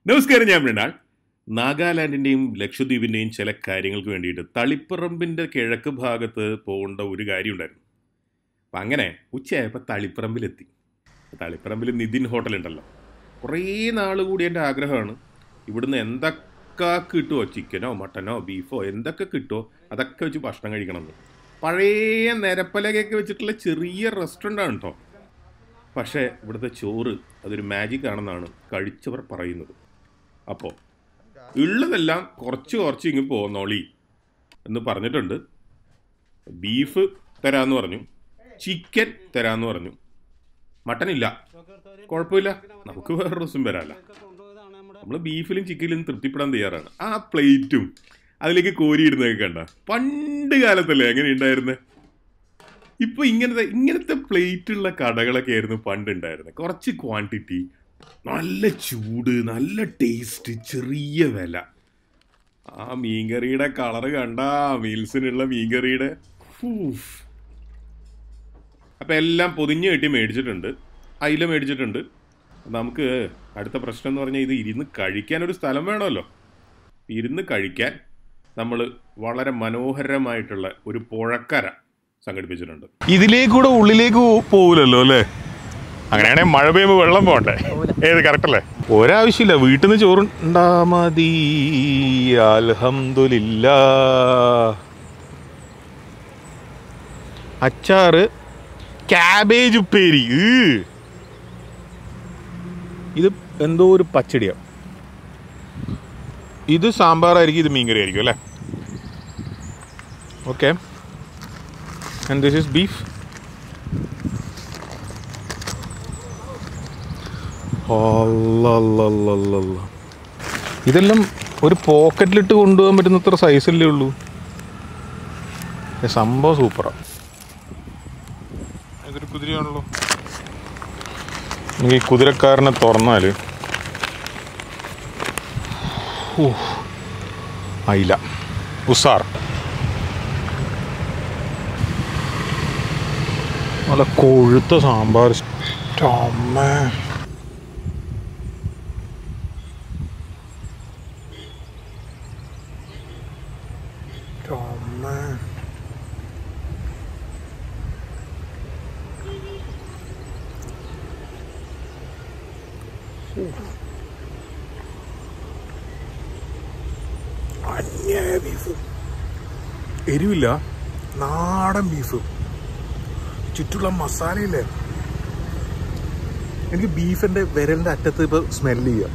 നമസ്കാരം ഞാൻ മൃണാൾ നാഗാലാൻഡിൻ്റെയും ലക്ഷദ്വീപിൻ്റെയും ചില കാര്യങ്ങൾക്ക് വേണ്ടിയിട്ട് തളിപ്പറമ്പിൻ്റെ കിഴക്ക് ഭാഗത്ത് പോകേണ്ട ഒരു കാര്യം ഉണ്ടായിരുന്നു അപ്പം അങ്ങനെ ഉച്ചയായപ്പോൾ തളിപ്പറമ്പിലെത്തി തളിപ്പറമ്പിൽ നിതിൻ ഹോട്ടൽ ഉണ്ടല്ലോ കുറേ നാൾ കൂടി എൻ്റെ ആഗ്രഹമാണ് ഇവിടുന്ന് എന്തൊക്കെ കിട്ടുമോ ചിക്കനോ മട്ടനോ ബീഫോ എന്തൊക്കെ കിട്ടുമോ അതൊക്കെ വെച്ച് ഭക്ഷണം കഴിക്കണമെന്ന് പഴയ നിരപ്പലകയൊക്കെ വെച്ചിട്ടുള്ള ചെറിയ റെസ്റ്റോറൻ്റാണ് കേട്ടോ പക്ഷേ ഇവിടുത്തെ ചോറ് അതൊരു മാജിക് ആണെന്നാണ് കഴിച്ചവർ പറയുന്നത് അപ്പോൾ ഉള്ളതെല്ലാം കുറച്ച് കുറച്ച് ഇങ്ങ് പോന്നോളി എന്ന് പറഞ്ഞിട്ടുണ്ട് ബീഫ് തരാമെന്ന് പറഞ്ഞു ചിക്കൻ തരാമെന്ന് പറഞ്ഞു മട്ടൻ ഇല്ല കുഴപ്പമില്ല നമുക്ക് വേറെ ദിവസം വരാമല്ല നമ്മൾ ബീഫിലും ചിക്കനിലും തൃപ്തിപ്പെടാൻ തയ്യാറാണ് ആ പ്ലേറ്റും അതിലേക്ക് കോരിയിടുന്നതൊക്കെ കണ്ട പണ്ട് കാലത്തല്ലേ എങ്ങനെ ഉണ്ടായിരുന്നത് ഇപ്പൊ ഇങ്ങനത്തെ ഇങ്ങനത്തെ പ്ലേറ്റ് ഉള്ള കടകളൊക്കെ ആയിരുന്നു പണ്ട് ഉണ്ടായിരുന്നത് കുറച്ച് ക്വാണ്ടിറ്റി നല്ല ചൂട് നല്ല ടേസ്റ്റ് ചെറിയ വില ആ മീൻകറിയുടെ കളറ് കണ്ട മീൽസിനുള്ള മീൻകറിയുടെ ഫൂഫ്. അപ്പൊ എല്ലാം പൊതിഞ്ഞ് കെട്ടി മേടിച്ചിട്ടുണ്ട് അയില മേടിച്ചിട്ടുണ്ട് നമുക്ക് അടുത്ത പ്രശ്നം എന്ന് പറഞ്ഞാൽ ഇത് ഇരുന്ന് കഴിക്കാൻ ഒരു സ്ഥലം വേണമല്ലോ ഇരുന്ന് കഴിക്കാൻ നമ്മൾ വളരെ മനോഹരമായിട്ടുള്ള ഒരു പുഴക്കര സംഘടിപ്പിച്ചിട്ടുണ്ട് ഇതിലേക്കൂടെ ഉള്ളിലേക്ക് പോ- പോവില്ലല്ലോ അല്ലേ അങ്ങനെയാണെങ്കിൽ മഴ പെയ്യുമ്പോൾ വെള്ളം പോകണ്ടേ ഏത് കറക്റ്റ് അല്ലേ ഒരാവശ്യമില്ല വീട്ടിൽ നിന്ന് ചോറുണ്ടാ മതി അൽഹംദുലില്ല അച്ചാറ് ക്യാബേജ് ഉപ്പേരി ഈ. ഇത് എന്തോ ഒരു പച്ചടിയാണ് ഇത് സാമ്പാറായിരിക്കും ഇത് മീൻകറി ആയിരിക്കും അല്ലേ okay and this is beef അല്ലല്ലല്ലല്ലല്ല. ഇതെല്ലാം ഒരു പോക്കറ്റിലിട്ട് കൊണ്ടുപോകാൻ പറ്റുന്നത്ര സൈസല്ലേ ഉള്ളൂ ഏ, സംഭവം സൂപ്പറാ ഇതൊരു കുതിരയാണല്ലോ ഈ കുതിരക്കാരനെ തുറന്നാല് ഊ, അയില ഉസാർ നല്ല കൊഴുത്ത സാമ്പാർ അമ്മേ അമ്മേ അന്യായ ബീഫ് എരിവില്ല നാടൻ ബീഫ് ചുറ്റുള്ള മസാലയില്ലേ എനിക്ക് ബീഫിന്റെ വിരലിന്റെ അറ്റത്ത് ഇപ്പൊ സ്മെല് ചെയ്യാം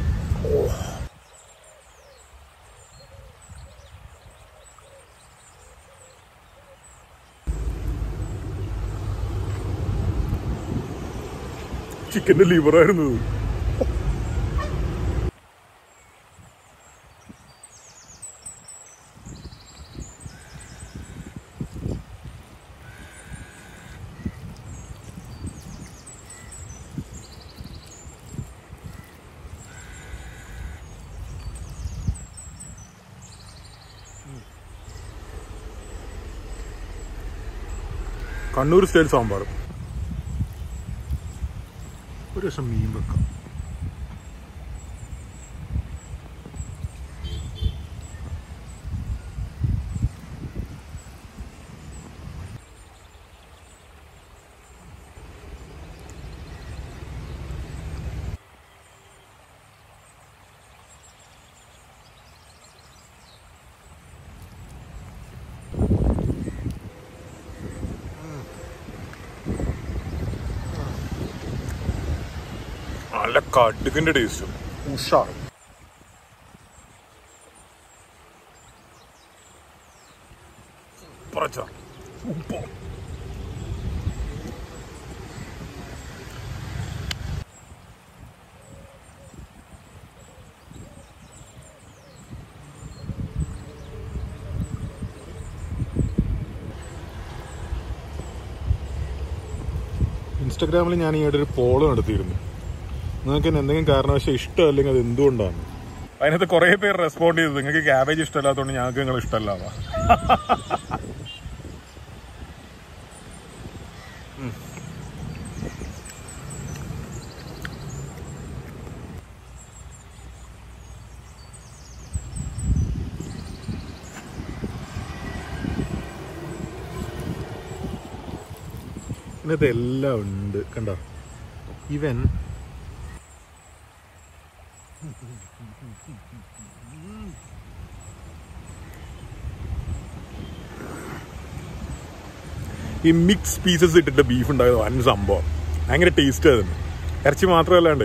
ചിക്കന്റെ ലിവറായിരുന്നു കണ്ണൂർ സ്റ്റൈൽ സാമ്പാർ ഒരു ദിവസം മീൻ വെക്കാം നല്ല കടുകിന്റെ ടേസ്റ്റ് ഉഷാർ പറച്ച ഉപ്പ് ഇൻസ്റ്റഗ്രാമിൽ ഞാൻ ഈയിടെ ഒരു പോള് നടത്തിയിരുന്നു നിങ്ങൾക്ക് എന്നെ എന്തെങ്കിലും കാരണവശാൽ ഇഷ്ടമല്ലെങ്കിൽ അത് എന്തുകൊണ്ടാണ് അതിനകത്ത് കുറേ പേര് റെസ്പോണ്ട് ചെയ്തത് നിങ്ങൾക്ക് ക്യാബേജ് ഇഷ്ടമല്ലാത്തതുകൊണ്ട് ഞങ്ങൾക്ക് നിങ്ങൾ ഇഷ്ടമല്ലാവാ ഇതിനകത്ത് എല്ലാം ഉണ്ട് കണ്ടോ ഇവൻ ഈ മിക്സ് പീസസ് ഇട്ടിട്ട് ബീഫ് ഉണ്ടായത് വൻ സംഭവം ഭയങ്കര ടേസ്റ്റ് അതിന് ഇറച്ചി മാത്രമല്ലാണ്ട്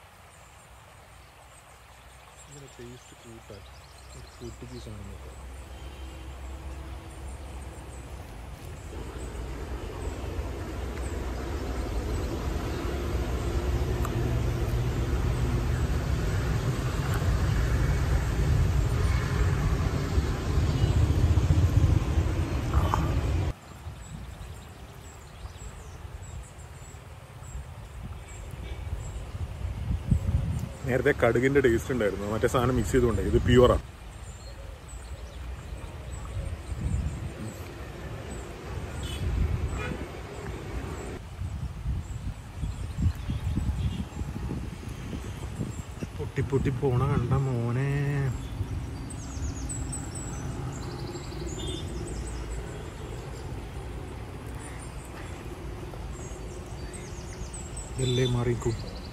നേരത്തെ കടുകിന്റെ ടേസ്റ്റ് ഉണ്ടായിരുന്നു മറ്റേ സാധനം മിക്സ് ചെയ്തുകൊണ്ട് ഇത് പ്യുവറാ പൊട്ടി പൊട്ടി പോണ കണ്ട മോനെ എല്ലേ മാറിക്കൂ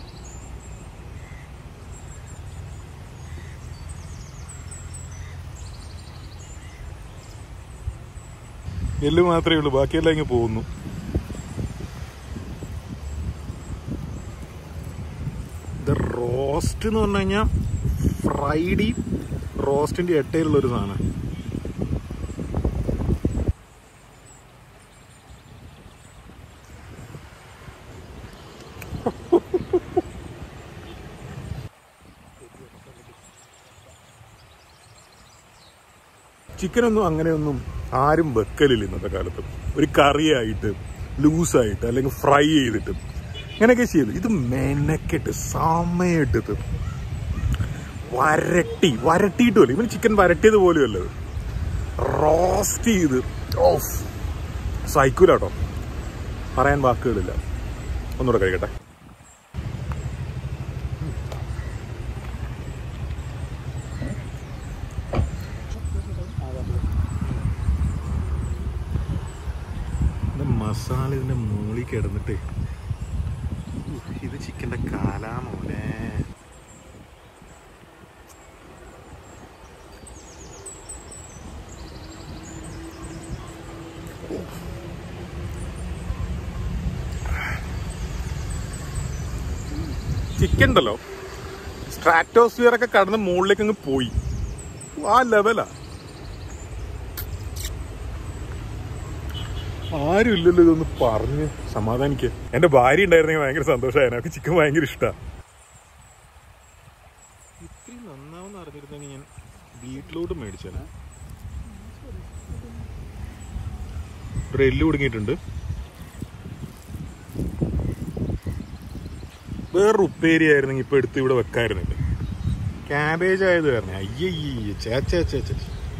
എല്ല് മാത്രമേ ഉള്ളൂ ബാക്കിയെല്ലാം ഇങ്ങ് പോകുന്നു ഇത് റോസ്റ്റ് എന്ന് പറഞ്ഞു കഴിഞ്ഞാൽ ഫ്രൈഡി റോസ്റ്റിന്റെ എട്ടയിലുള്ള ഒരു സാധനം ചിക്കനൊന്നും അങ്ങനെയൊന്നും ആരും വെക്കലില്ല ഇന്നത്തെ കാലത്ത് ഒരു കറിയായിട്ട് ലൂസായിട്ട് അല്ലെങ്കിൽ ഫ്രൈ ചെയ്തിട്ട് ഇങ്ങനെയൊക്കെ ചെയ്തു ഇത് മെനക്കെട്ട് സമയമെടുത്ത് വരട്ടി വരട്ടിയിട്ട് പോലും ഇവന് ചിക്കൻ വരട്ടിയത് പോലും അല്ലത് റോസ്റ്റ് ചെയ്ത് ഓഫ് സൈക്കൂലാട്ടോ പറയാൻ വാക്കുകളില്ല ഒന്നുകൂടെ കഴിക്കട്ടെ ഇത് മസാല ഇതിന്റെ മുകളിൽ കിടന്നിട്ട് ഉഫ്, ഇത് ചിക്കന്റെ കാലാമോനെ ചിക്കൻ ഉണ്ടല്ലോ സ്ട്രാറ്റോസ്ഫിയർ ഒക്കെ കടന്ന് മുകളിലേക്ക് അങ്ങ് പോയി ആ ലെവലാ ആരും ഇല്ലല്ലോ ഇതൊന്ന് പറഞ്ഞ് സമാധാനിക്ക് എന്റെ ഭാര്യ ഉണ്ടായിരുന്നെങ്കിൽ ഭയങ്കര സന്തോഷമായിരുന്നു അവർക്ക് ചിക്കൻ ഭയങ്കര ഇഷ്ടമാണ് ഇത്രയും നന്നാവെന്ന് അറിഞ്ഞിരുന്നെങ്കിൽ ഞാൻ വീട്ടിലോട്ട് മേടിച്ചാലേ ഒരു എല്ല് കുടുങ്ങിയിട്ടുണ്ട് വേറൊരു ഉപ്പേരി ആയിരുന്നെങ്കിൽ ഇപ്പൊ എടുത്ത് ഇവിടെ വെക്കായിരുന്നില്ല ക്യാബേജ് ആയത് കാരണം അയ്യയ്യ ചേച്ചേ ചേച്ചേ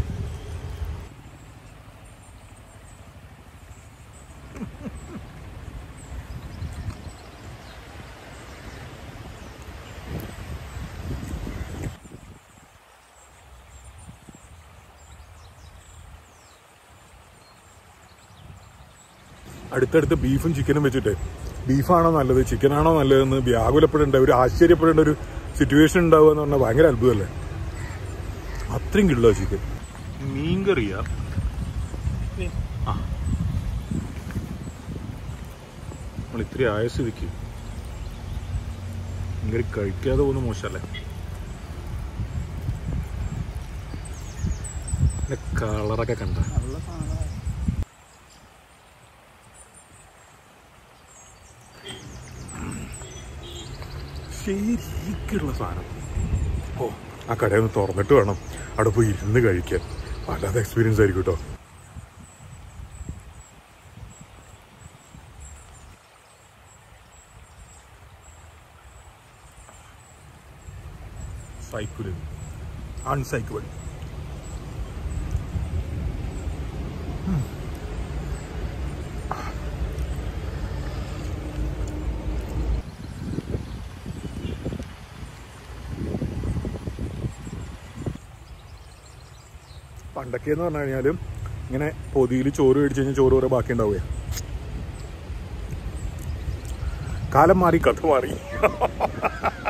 അടുത്തടുത്ത് ബീഫും ചിക്കനും വെച്ചിട്ട് ബീഫാണോ നല്ലത് ചിക്കനാണോ നല്ലതെന്ന് വ്യാകുലപ്പെടേണ്ട ഒരു ആശ്ചര്യപ്പെടേണ്ട ഒരു സിറ്റുവേഷൻ ഉണ്ടാവുക എന്ന് പറഞ്ഞാൽ ഭയങ്കര അത്ഭുതമല്ലേ അത്രയും കിട്ടുക ചിക്കൻ മീൻകറിയാ ആ നമ്മൾ ഇത്രയും ആയ സ്ഥിതിക്ക് മീൻകറി കഴിക്കാതെ പോകുന്ന മോശമല്ലേ കളറൊക്കെ കണ്ട ശരിക്കുള്ള സാധനം ഓ ആ കടയിൽ ഒന്ന് തുറന്നിട്ട് വേണം അവിടെ പോയി ഇരുന്ന് കഴിക്കാൻ വല്ലാത്ത എക്സ്പീരിയൻസ് ആയിരിക്കും കേട്ടോ സൈക്കിൾ അൺസൈക്കിൾ പണ്ടൊക്കെ എന്ന് പറഞ്ഞു കഴിഞ്ഞാൽ ഇങ്ങനെ പൊതിയിൽ ചോറ് മേടിച്ച് കഴിഞ്ഞാൽ ചോറ് കുറെ ബാക്കി ഉണ്ടാവുക കാലം മാറി കഥ മാറി